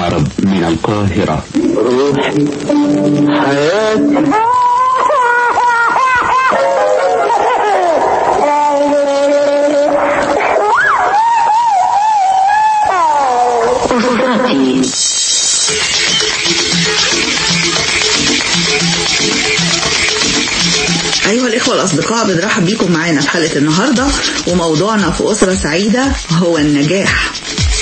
العرب من القاهرة روحي حياتي أيها الإخوة الأصدقاء بنرحب بكم معانا في حلقة النهاردة وموضوعنا في أسرة سعيدة هو النجاح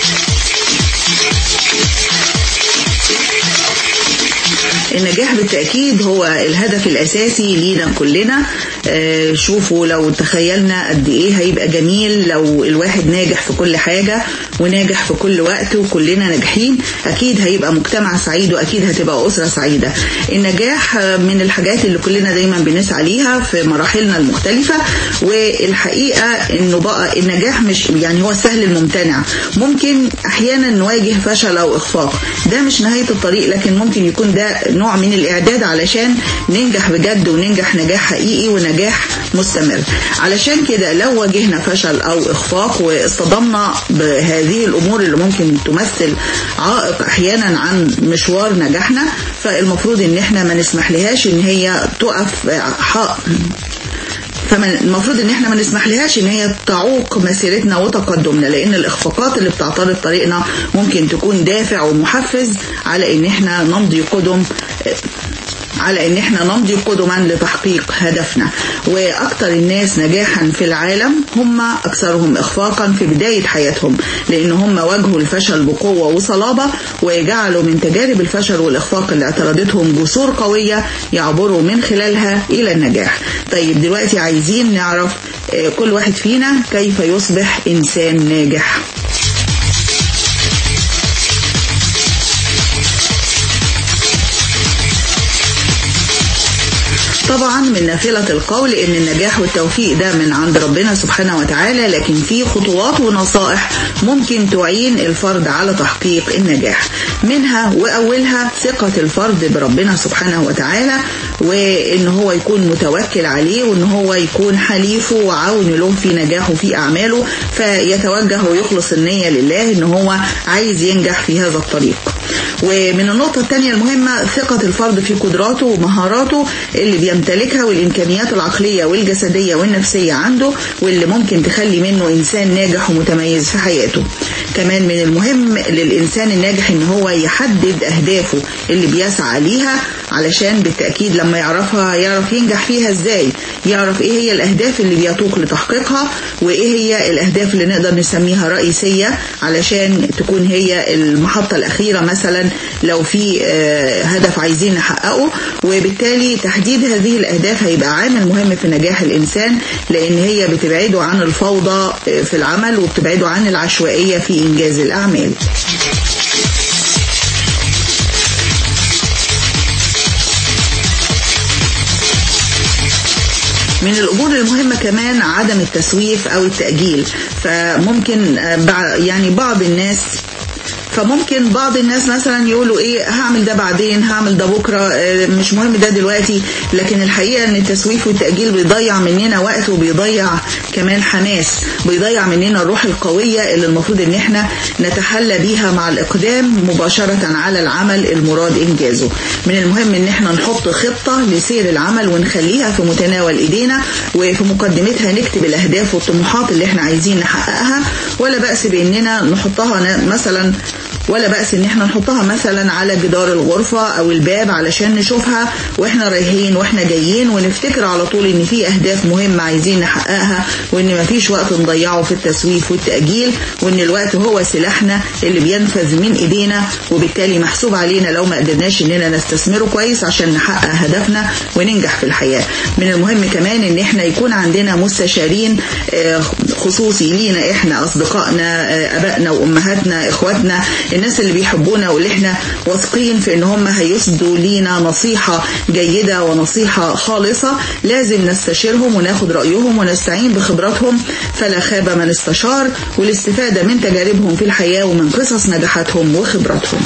النجاح بالتأكيد هو الهدف الأساسي لينا كلنا آه، شوفوا لو تخيلنا قد إيه هيبقى جميل لو الواحد ناجح في كل حاجة وناجح في كل وقت وكلنا ناجحين أكيد هيبقى مجتمع سعيد وأكيد هتبقى أسرة سعيدة النجاح آه، من الحاجات اللي كلنا دايما بنسعى ليها في مراحلنا المختلفة والحقيقة إنه بقى النجاح مش يعني هو السهل الممتنع ممكن أحيانا نواجه فشل أو إخفاق ده مش نهاية الطريق لكن ممكن يكون ده نوع من الإعداد علشان ننجح بجد وننجح نجاح حقيقي ونجاح مستمر علشان كده لو واجهنا فشل أو إخفاق واصطدمنا بهذه الأمور اللي ممكن تمثل عائق أحيانا عن مشوار نجاحنا فالمفروض إن احنا ما نسمح لهاش إن هي تقف حق فالمفروض ان احنا ما نسمح لهاش ان هي تعوق مسيرتنا وتقدمنا لان الاخفاقات اللي بتعترض طريقنا ممكن تكون دافع ومحفز على ان احنا نمضي قدم على ان احنا نمضي قدما لتحقيق هدفنا واكثر الناس نجاحا في العالم هم اكثرهم اخفاقا في بداية حياتهم لان هم واجهوا الفشل بقوة وصلابة وجعلوا من تجارب الفشل والاخفاق اللي اعترضتهم جسور قوية يعبروا من خلالها الى النجاح طيب دلوقتي عايزين نعرف آه، كل واحد فينا كيف يصبح انسان ناجح طبعا من نافلة القول ان النجاح والتوفيق ده من عند ربنا سبحانه وتعالى لكن في خطوات ونصائح ممكن تعين الفرد على تحقيق النجاح منها واولها ثقة الفرد بربنا سبحانه وتعالى وان هو يكون متوكل عليه وان هو يكون حليفه وعون له في نجاحه في اعماله فيتوجه ويخلص النية لله ان هو عايز ينجح في هذا الطريق ومن النقطة الثانية المهمة ثقة الفرد في قدراته ومهاراته اللي بيمتلكها والإمكانيات العقلية والجسدية والنفسية عنده واللي ممكن تخلي منه إنسان ناجح ومتميز في حياته كمان من المهم للإنسان الناجح إن هو يحدد أهدافه اللي بيسعى ليها علشان بالتأكيد لما يعرفها يعرف ينجح فيها إزاي يعرف إيه هي الأهداف اللي بيتوق لتحقيقها وإيه هي الأهداف اللي نقدر نسميها رئيسية علشان تكون هي المحطة الأخيرة مثلا لو في آه، هدف عايزين نحققه وبالتالي تحديد هذه الأهداف هيبقى عامل مهم في نجاح الإنسان لأن هي بتبعده عن الفوضى آه، في العمل وبتبعده عن العشوائية في إنجاز الأعمال من الأمور المهمة كمان عدم التسويف أو التأجيل فممكن آه، بع- يعني بعض الناس فممكن بعض الناس مثلا يقولوا ايه هعمل ده بعدين هعمل ده بكره آه، مش مهم ده دلوقتي لكن الحقيقه ان التسويف والتاجيل بيضيع مننا وقت وبيضيع كمان حماس بيضيع مننا الروح القويه اللي المفروض ان احنا نتحلى بيها مع الاقدام مباشره على العمل المراد انجازه من المهم ان احنا نحط خطه لسير العمل ونخليها في متناول ايدينا وفي مقدمتها نكتب الاهداف والطموحات اللي احنا عايزين نحققها ولا باس باننا نحطها ن- مثلا ولا بأس ان احنا نحطها مثلا على جدار الغرفة او الباب علشان نشوفها واحنا رايحين واحنا جايين ونفتكر على طول ان في اهداف مهمة عايزين نحققها وان مفيش وقت نضيعه في التسويف والتأجيل وان الوقت هو سلاحنا اللي بينفذ من ايدينا وبالتالي محسوب علينا لو ما قدرناش اننا نستثمره كويس عشان نحقق هدفنا وننجح في الحياة من المهم كمان ان احنا يكون عندنا مستشارين آه، خصوصي لينا احنا اصدقائنا آه، ابائنا وامهاتنا اخواتنا الناس اللي بيحبونا واللي احنا واثقين في ان هم هيسدوا لينا نصيحة جيدة ونصيحة خالصة لازم نستشيرهم وناخد رأيهم ونستعين بخبراتهم فلا خاب من استشار والاستفادة من تجاربهم في الحياة ومن قصص نجاحاتهم وخبراتهم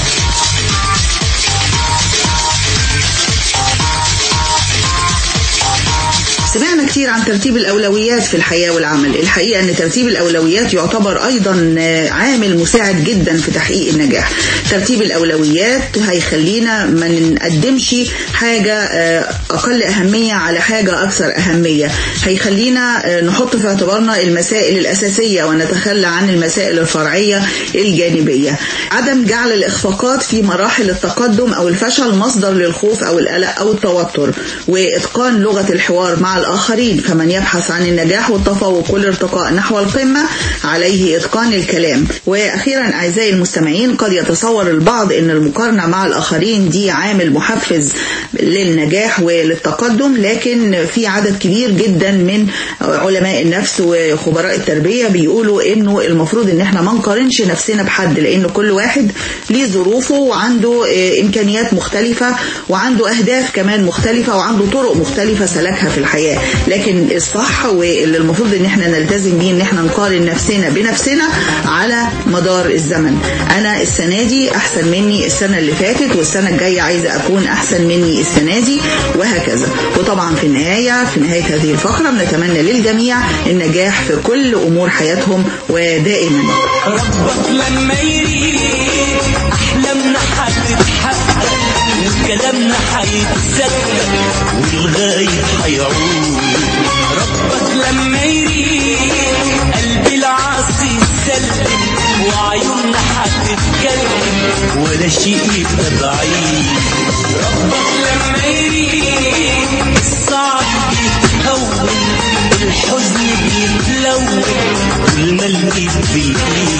سمعنا كتير عن ترتيب الأولويات في الحياة والعمل الحقيقة أن ترتيب الأولويات يعتبر أيضا عامل مساعد جدا في تحقيق النجاح ترتيب الأولويات هيخلينا ما نقدمش حاجة أقل أهمية على حاجة أكثر أهمية هيخلينا نحط في اعتبارنا المسائل الأساسية ونتخلى عن المسائل الفرعية الجانبية عدم جعل الإخفاقات في مراحل التقدم أو الفشل مصدر للخوف أو القلق أو التوتر وإتقان لغة الحوار مع الآخرين فمن يبحث عن النجاح والتفوق والارتقاء نحو القمة عليه إتقان الكلام وأخيرا أعزائي المستمعين قد يتصور البعض أن المقارنة مع الآخرين دي عامل محفز للنجاح وللتقدم لكن في عدد كبير جدا من علماء النفس وخبراء التربية بيقولوا أنه المفروض أن احنا ما نقارنش نفسنا بحد لأن كل واحد ليه ظروفه وعنده إمكانيات مختلفة وعنده أهداف كمان مختلفة وعنده طرق مختلفة سلكها في الحياة لكن الصح واللي المفروض ان احنا نلتزم بيه ان احنا نقارن نفسنا بنفسنا على مدار الزمن انا السنة دي احسن مني السنة اللي فاتت والسنة الجاية عايزة اكون احسن مني السنة دي وهكذا وطبعا في النهاية في نهاية هذه الفقرة بنتمنى للجميع النجاح في كل امور حياتهم ودائما ربك لما يريد احلامنا هتتحقق وكلامنا هيتصدق والغايب هيعود ربك لما يريد قلب العاصي يسلم وعيوننا هتتكلم ولا شيء يبقى بعيد ربك لما يريد الصعب بيتهون الحزن بيتلون والمال بيزيد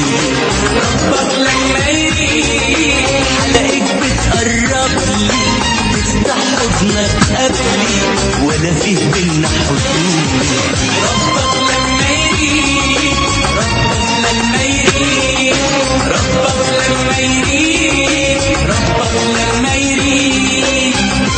ربك لما يريد حلاقيك بتقرب لي تفتح حضنك قبلي ولا فيه بينا حدود ربك لما يريد ربك لما يريد ربك لما يريد ربك لما يريد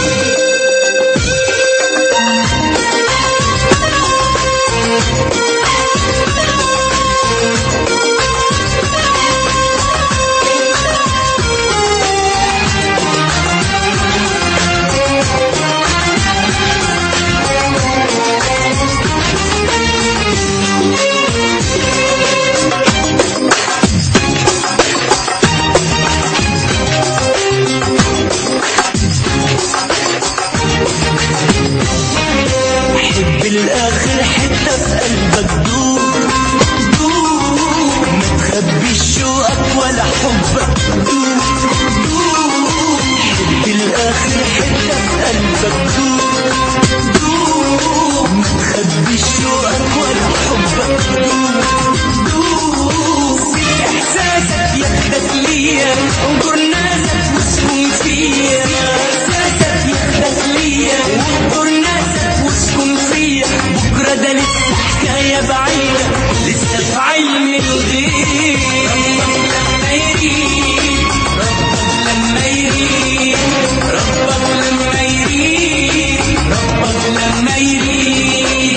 حب الاخر حتة في قلبك دوب دوب ما تخبيش شوقك ولا حبك دوب دوب حب الاخر حتة في قلبك دوب دوب ما تخبيش شوقك ولا حبك دوب دوب سيب احساسك ياخدك ليا انظر ناسك واسكن فيا احساسك ياخدك ليا وانظر ناسك واسكن فيا بكره ده لسه حكايه بعيده لسه في علم الغيب ربك لما يريد ربك لما يريد ربك لما يريد ربك لما يريد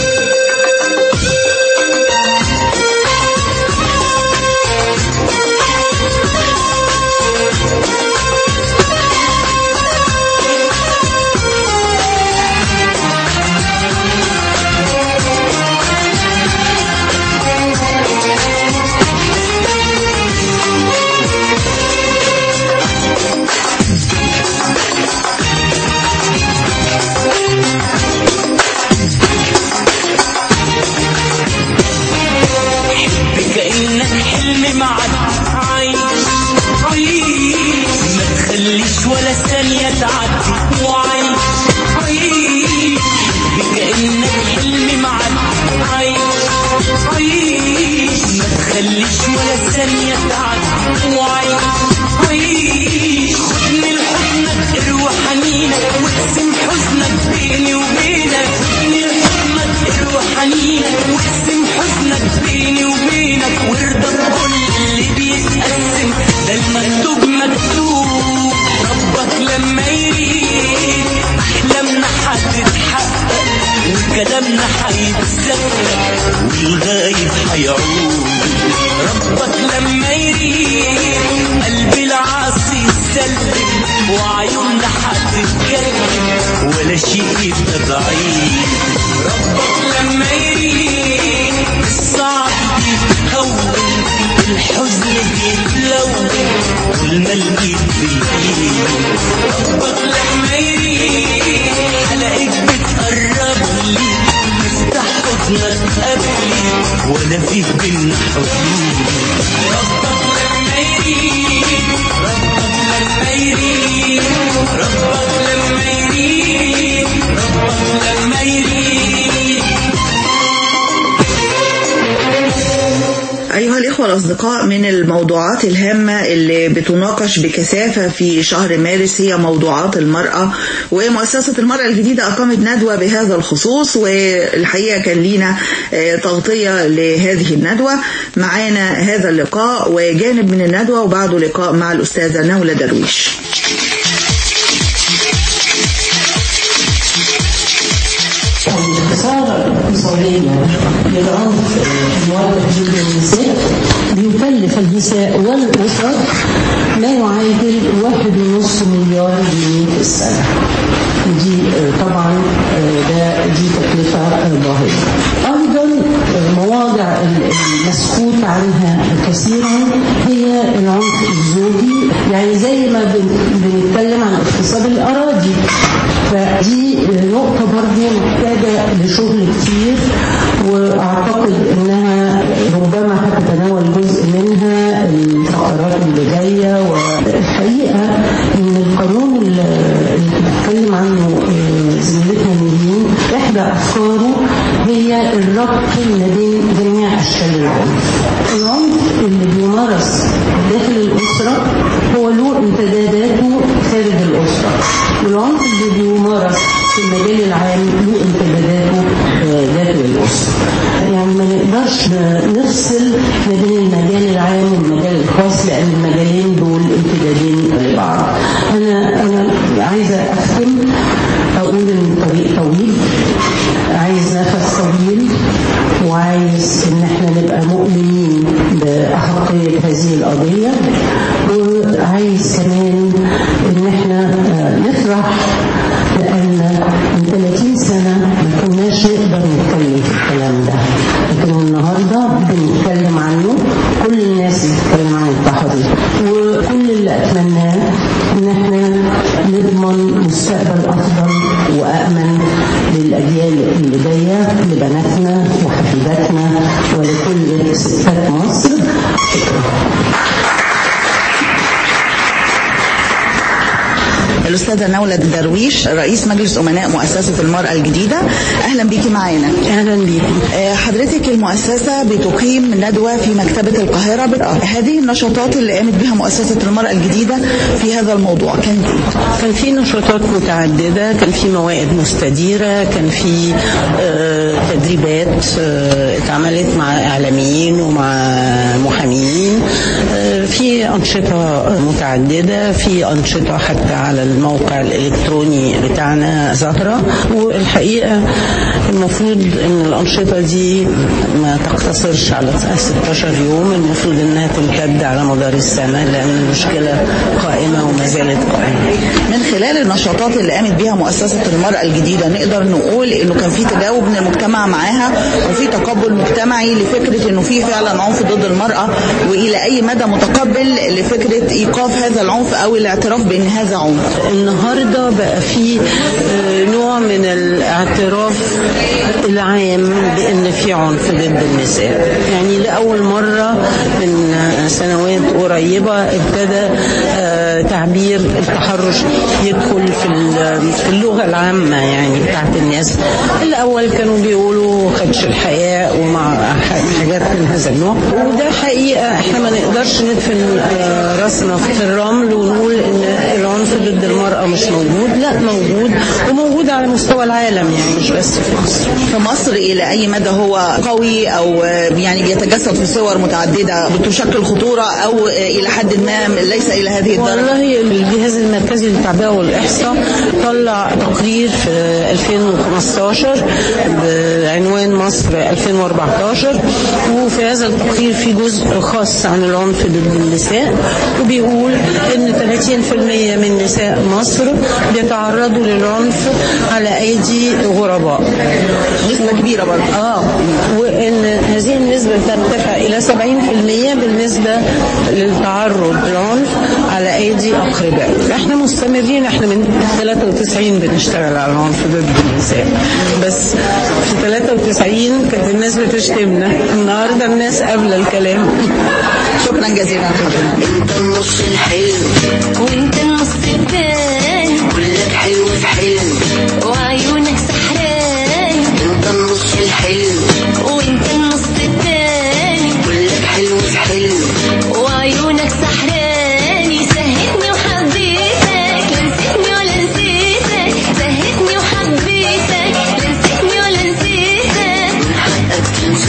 كأنك حلم معك عايش عايش ما تخليش ولا ثانية تعدي وعايش عايش كأنك حلم معك عايش عايش ما تخليش ولا ثانية تعدي وعايش عايش خدني لحضنك اروح حنينك واقسم حزنك بيني وبينك خدني لحضنك اروح حنينك واقسم حزنك بيني وبينك وارضى بكل اللي بيتقسم ده المكتوب مكتوب ربك لما يريد احلامنا هتتحقق وكلامنا هيتصدق والغايب هيعود ربك لما يريد قلب العاصي يسلم وعيوننا هتتكلم ولا شيء يبقى ضعيف ربك لما يريد الصعب بيتهون الحزن بيتلون والمال بيتبين ربك لما يريد هلاقيك بتقرب لي افتح حضنك قبلي وانا فيه بينا حدود ربك لما يريد ربك لما يريد ربك لما يريد ربك لما يريد أيها الإخوة الأصدقاء من الموضوعات الهامة اللي بتناقش بكثافة في شهر مارس هي موضوعات المرأة ومؤسسة المرأة الجديدة أقامت ندوة بهذا الخصوص والحقيقة كان لينا آه، تغطية لهذه الندوة معانا هذا اللقاء وجانب من الندوة وبعده لقاء مع الأستاذة نولة درويش الخسارة الاقتصادية للعنف الموجه ضد النساء بيكلف النساء والأسر ما يعادل واحد ونص مليار جنيه في السنة دي آه، طبعا آه، ده دي تكلفة آه، باهظة أيضا آه، مواضع ال- المسكوت عنها كثيرا هي العنف الزوجي يعني زي ما بن- بنتكلم عن اغتصاب الأراضي فدي نقطة برضه محتاجة لشغل كتير وأعتقد إنها ربما هتتناول جزء منها الفقرات اللي جاية والحقيقة إن القانون اللي اللي بتتكلم عنه آه، زميلتنا نيرين إحدى أفكاره هي الربط ما بين جميع أشكال العنف. العنف اللي بيمارس داخل الأسرة هو له امتداداته خارج الأسرة والعنف اللي بيمارس في المجال العام له امتداداته آه، داخل الأسرة يعني ما نقدرش نفصل ما بين المجال العام والمجال الخاص لأن المجالين دول امتدادين لبعض أنا أنا عايزة أختم أقول إن الطريق طويل عايز نفس طويل وعايز ان احنا نبقى مؤمنين بأحقية هذه القضية وعايز كمان ان احنا آه، نفرح لأن من 30 سنة ما كناش نقدر نتكلم في الكلام ده لكن النهاردة بنتكلم عنه كل الناس بتتكلم عن التحرير وكل اللي أتمناه ان احنا نضمن مستقبل أفضل وأأمن للأجيال اللي جاية لبناتنا وحفيداتنا ولكل ستات مصر شكرا الأستاذة نولة درويش رئيس مجلس أمناء مؤسسة المرأة الجديدة أهلا بيكي معانا أهلا بيكم آه، حضرتك المؤسسة بتقيم ندوة في مكتبة القاهرة بالأرض. هذه النشاطات اللي قامت بها مؤسسة المرأة الجديدة في هذا الموضوع كانت إيه؟ كان في نشاطات متعددة كان في موائد مستديرة كان في آه، تدريبات آه، اتعملت مع إعلاميين ومع محامين آه، في أنشطة متعددة في أنشطة حتى على الموقع الإلكتروني بتاعنا زهرة والحقيقة المفروض ان الأنشطة دي ما تقتصرش على 16 يوم المفروض انها تمتد على مدار السنة لأن المشكلة قائمة وما زالت قائمة من خلال النشاطات اللي قامت بها مؤسسة المرأة الجديدة نقدر نقول انه كان في تجاوب من المجتمع معاها وفي تقبل مجتمعي لفكرة انه في فعلا عنف ضد المرأة والى اي مدى متقبل لفكرة ايقاف هذا العنف او الاعتراف بان هذا عنف النهاردة بقى في آه، نوع من الاعتراف العام بأن في عنف ضد النساء يعني لأول مرة من آه، سنوات قريبة ابتدى آه، تعبير التحرش يدخل في ال- في اللغة العامة يعني بتاعت الناس الأول كانوا بيقولوا خدش الحياء ومع ح- حاجات من هذا النوع وده حقيقة احنا ما نقدرش ندفن آه، راسنا في الرمل ونقول ان العنف ضد المرأة بقى مش موجود لا موجود وموجود على مستوى العالم يعني مش بس في مصر في مصر إلى أي مدى هو قوي أو يعني بيتجسد في صور متعددة بتشكل خطورة أو إلى حد ما ليس إلى هذه الدرجة والله الجهاز المركزي للتعبئة والإحصاء طلع تقرير في 2015 بعنوان مصر 2014 وفي هذا التقرير في جزء خاص عن العنف ضد النساء وبيقول ان 30% من نساء مصر بيتعرضوا للعنف على ايدي غرباء نسبة كبيرة برضه اه وان هذه النسبة ترتفع الى 70% بالنسبة للتعرض للعنف على ايدي اقرباء احنا مستمرين احنا من 93 بنشتغل على العنف ضد النساء بس في 93 كانت الناس بتشتمنا النهارده الناس قابله الكلام شكرا جزيلا حضرتك انت النص الحلو وانت النص التاني كلك حلو في حلم وعيونك سحراني انت النص الحلو وانت النص التاني كلك حلو في حلم وعيونك سحراني سهتني وحبيتك لا نسيتني ولا نسيتك سهتني وحبيتك لا نسيتني ولا نسيتك حقك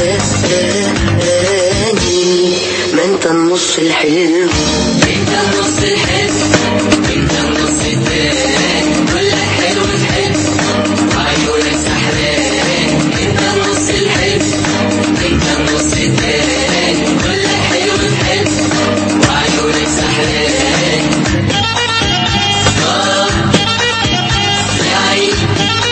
تنساني ما انت النص الحلو انت النص الحلو انت النص التاني كلك حلو في حلم وعيونك سحران انت النص الحلو انت النص التاني كلك حلو في حلم وعيونك سحران آه يا عيني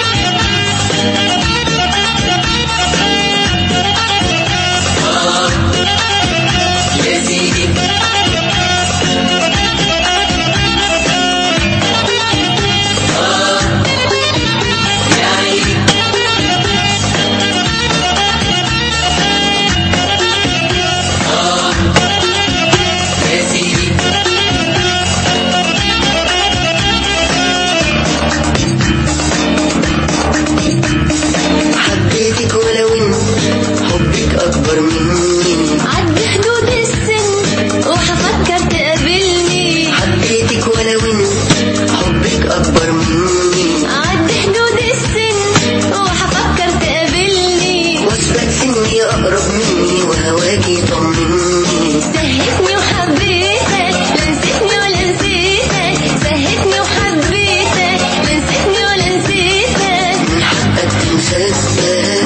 يا سيدي آه يا عيني آه يا سيدي حبيتك ولو ان حبك اكبر مني عد حدود السن وحفكر تقابلني حبيتك ولو ان حبك اكبر مني عد حدود السن وحفكر تقابلني واثبت اني اقرب مني وهواكي طمني سهتني وحبيتك لا نسيتني ولا نسيتك سهتني وحبيتك لا نسيتني ولا نسيتك من حقك تنساني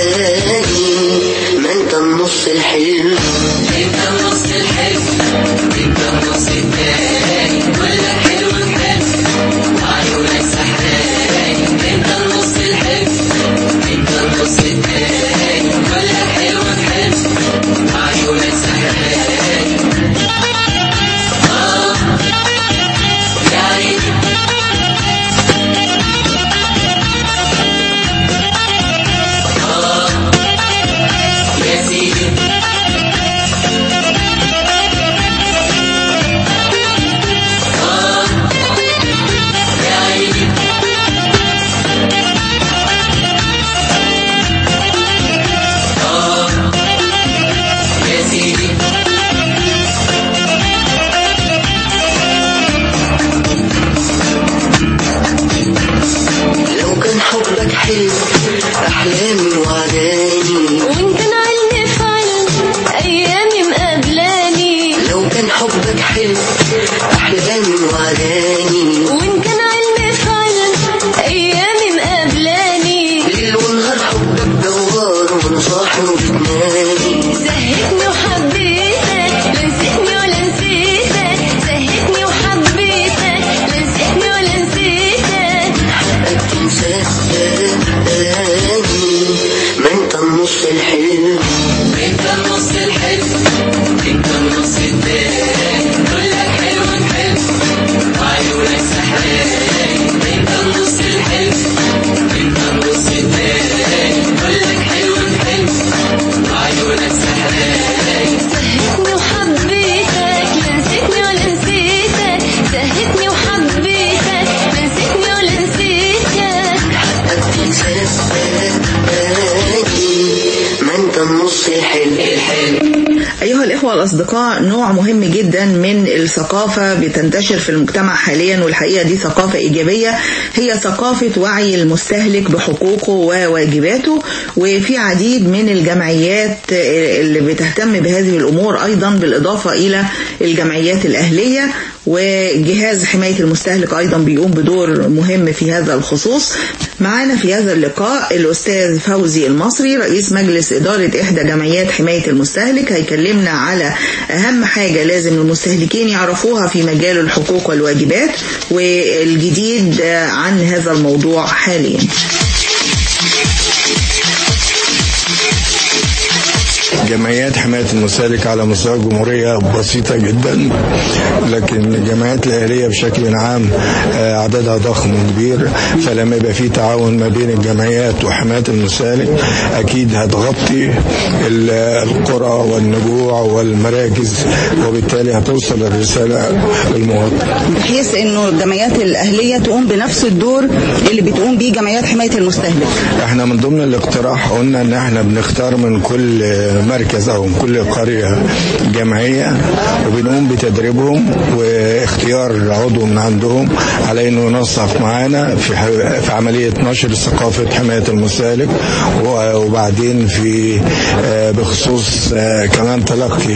ما انت النص الحلو انت النص الحلو انت النص التاني كلك حلو حلو وعيونك سحراني انت النص الحلو انت النص التاني كلك حلو حلو وعيونك سحراني اه يا عيني يا سيدي آه يا عيني آه يا سيدي لو كان حبك حلو أحلامي وعداني وان كان علمي في علم ايامي مقابلاني لو كان حبك حلو أحلامي وعداني وان كان علمي في علم ايامي مقابلاني ليل ونهار حبك دوار وأنا صاحي وبتنامي سهتني وحبيتك لا نسيتني ولا نسيتك سهتني وحبيتك لا نسيتني ولا نسيتك حقك تنساني ما انت النص الحلو انت النص الحلو انت النص التاني كلك حلو حلو وعيونك سحراني انت النص الحلو انت النص التاني كلك حلو حلو وعيونك سحراني سهتني وحبيتك لا نسيتني ولا نسيتك سهتني وحبيتك لا نسيتني ولا نسيتك حقك تنساني ما انت النص الحلو الحلو أيها الإخوة أيها الأصدقاء نوع مهم جدا من الثقافة بتنتشر في المجتمع حاليا والحقيقة دي ثقافة إيجابية هي ثقافة وعي المستهلك بحقوقه وواجباته وفي عديد من الجمعيات اللي بتهتم بهذه الأمور أيضا بالإضافة إلى الجمعيات الأهلية وجهاز حماية المستهلك أيضا بيقوم بدور مهم في هذا الخصوص معنا في هذا اللقاء الأستاذ فوزي المصري رئيس مجلس إدارة إحدى جمعيات حماية المستهلك هيكلمنا على أهم حاجة لازم المستهلكين يعرفوها في مجال الحقوق والواجبات والجديد عن هذا الموضوع حاليا جمعيات حماية المستهلك على مستوى الجمهورية بسيطة جدا لكن الجمعيات الأهلية بشكل عام آه، عددها ضخم وكبير فلما يبقى في تعاون ما بين الجمعيات وحماية المستهلك أكيد هتغطي ال- القرى والنجوع والمراكز وبالتالي هتوصل الرسالة للمواطن بحيث انه الجمعيات الاهليه تقوم بنفس الدور اللي بتقوم بيه جمعيات حمايه المستهلك احنا من ضمن الاقتراح قلنا ان احنا بنختار من كل مركز او من كل قرية جمعية وبنقوم بتدريبهم واختيار عضو من عندهم على انه ينصف معانا في ح- في عملية نشر ثقافة حماية المستهلك و- وبعدين في آه، بخصوص آه، كمان تلقي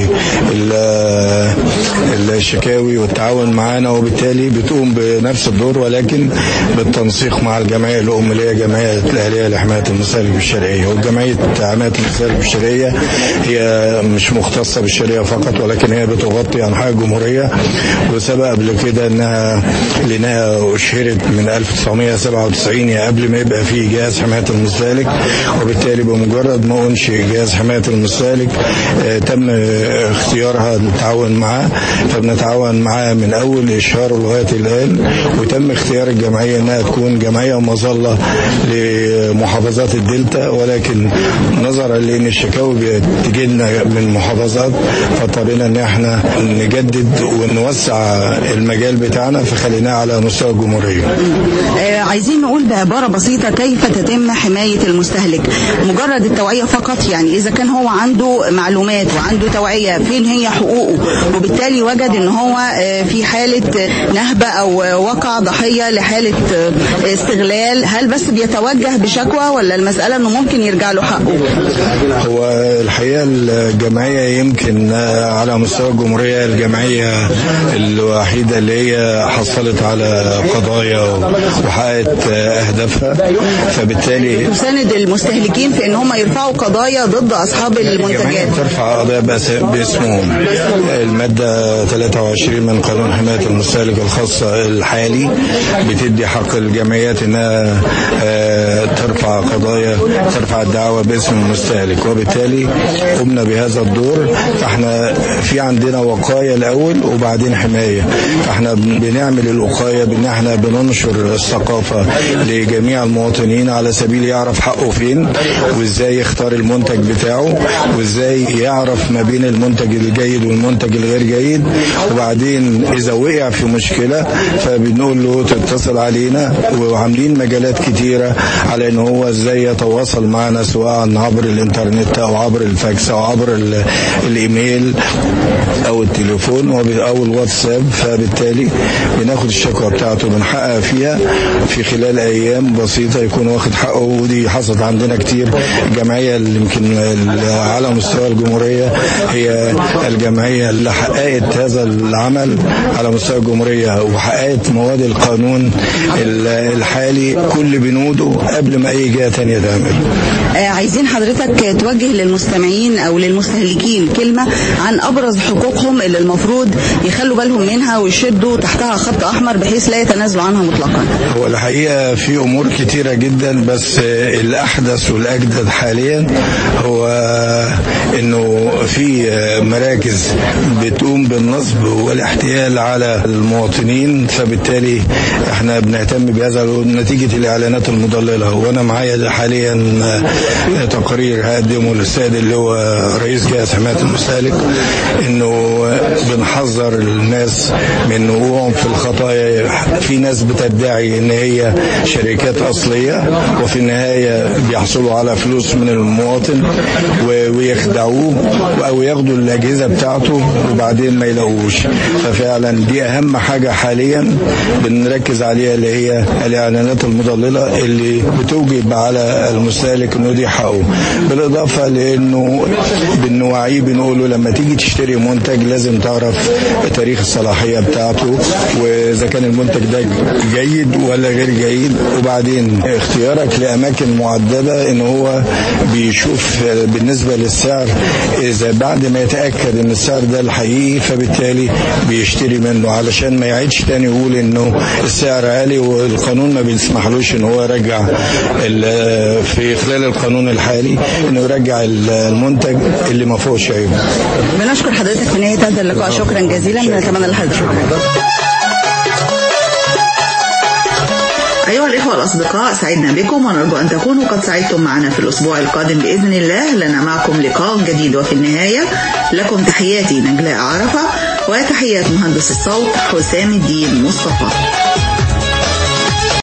ال- الشكاوي والتعاون معانا وبالتالي بتقوم بنفس الدور ولكن بالتنسيق مع الجمعيه الام اللي هي جمعيه الاهليه لحمايه المستهلك بالشرقيه والجمعيه حمايه المستهلك بالشرقيه هي مش مختصه بالشرقيه فقط ولكن هي بتغطي انحاء الجمهوريه وسبق قبل كده انها لانها اشهرت من 1997 يعني قبل ما يبقى في جهاز حمايه المستهلك وبالتالي بمجرد ما انشئ جهاز حمايه المستهلك آه، تم آه، اختيارها للتعاون معاه فبنتعاون معاه من اول اشهاره لغايه الان وتم اختيار الجمعيه انها تكون جمعيه مظله لمحافظات الدلتا ولكن نظرا لان الشكاوي بتجي لنا من المحافظات فاضطرينا ان احنا نجدد ونوسع المجال بتاعنا فخليناه على مستوى الجمهوريه آه، عايزين نقول بعبارة بسيطة كيف تتم حماية المستهلك مجرد التوعية فقط يعني إذا كان هو عنده معلومات وعنده توعية فين هي حقوقه وبالتالي وجد إن هو آه، في حالة آه، نهبة أو آه، وقع ضحية لحالة آه، استغلال هل بس بيتوجه بشكوى ولا المسألة إنه ممكن يرجع له حقه هو الحقيقه الجمعيه يمكن آه، على مستوى الجمهوريه الجمعيه الوحيده اللي هي حصلت على قضايا وحققت آه، اهدافها فبالتالي تساند المستهلكين في إن هم يرفعوا قضايا ضد أصحاب الجمعية المنتجات ترفع قضايا بأس- باسمهم المادة 23 من قانون حماية المستهلك الخاصة الحالي بتدي حق الجمعيات انها آه، ترفع قضايا ترفع الدعوة باسم المستهلك وبالتالي قمنا بهذا الدور فاحنا في عندنا وقاية الاول وبعدين حماية فاحنا بن- بنعمل الوقاية بان احنا بننشر الثقافة لجميع المواطنين على سبيل يعرف حقه فين وازاي يختار المنتج بتاعه وازاي يعرف ما بين المنتج الجيد والمنتج الغير جيد وبعدين اذا وقع في مشكلة فبنقول له تتصل علينا وعاملين مجالات كتيرة على ان هو ازاي يتواصل معنا سواء عبر الانترنت او عبر الفاكس او عبر ال- الايميل او التليفون وب- او الواتساب فبالتالي بناخد الشكوى بتاعته بنحقق فيها في خلال ايام بسيطه يكون واخد حقه ودي حصلت عندنا كتير الجمعيه اللي يمكن ال- على مستوى الجمهوريه هي الجمعيه اللي حققت هذا العمل على مستوى الجمهوريه وحققت مواد القانون ال- الحالي كل بنوده قبل ما اي جهه تانية تعمل آه، عايزين حضرتك توجه للمستمعين او للمستهلكين كلمة عن ابرز حقوقهم اللي المفروض يخلوا بالهم منها ويشدوا تحتها خط احمر بحيث لا يتنازلوا عنها مطلقا هو الحقيقة في أمور كتيرة جدا بس الأحدث والأجدد حاليا هو إنه في مراكز بتقوم بالنصب والاحتيال على المواطنين فبالتالي احنا بنهتم بهذا نتيجة الإعلانات المضللة وأنا معايا حاليا تقرير هقدمه للسيد اللي هو رئيس جهاز حمايه المستهلك انه بنحذر الناس من وقوعهم في الخطايا في ناس بتدعي ان هي شركات اصليه وفي النهايه بيحصلوا على فلوس من المواطن و- ويخدعوه او ياخدوا الاجهزه بتاعته وبعدين ما يلاقوش ففعلا دي اهم حاجه حاليا بنركز عليها اللي هي الاعلانات المضلله اللي بتوجب على المستهلك انه دي حقه بالاضافه لانه بنوعيه بنقول له لما تيجي تشتري منتج لازم تعرف تاريخ الصلاحيه بتاعته واذا كان المنتج ده جيد ولا غير جيد وبعدين اختيارك لاماكن معدده ان هو بيشوف بالنسبه للسعر اذا بعد ما يتاكد ان السعر ده الحقيقي فبالتالي بيشتري منه علشان ما يعيدش تاني يقول انه السعر عالي والقانون ما بيسمحلوش ان هو يرجع ال- في خلال القانون الحالي انه يرجع المنتج اللي ما فيهوش عيب بنشكر حضرتك في نهاية هذا اللقاء شكرا جزيلا نتمنى لحضرتك أيها الإخوة الأصدقاء سعدنا بكم ونرجو أن تكونوا قد سعدتم معنا في الأسبوع القادم بإذن الله لنا معكم لقاء جديد وفي النهاية لكم تحياتي نجلاء عرفة وتحيات مهندس الصوت حسام الدين مصطفى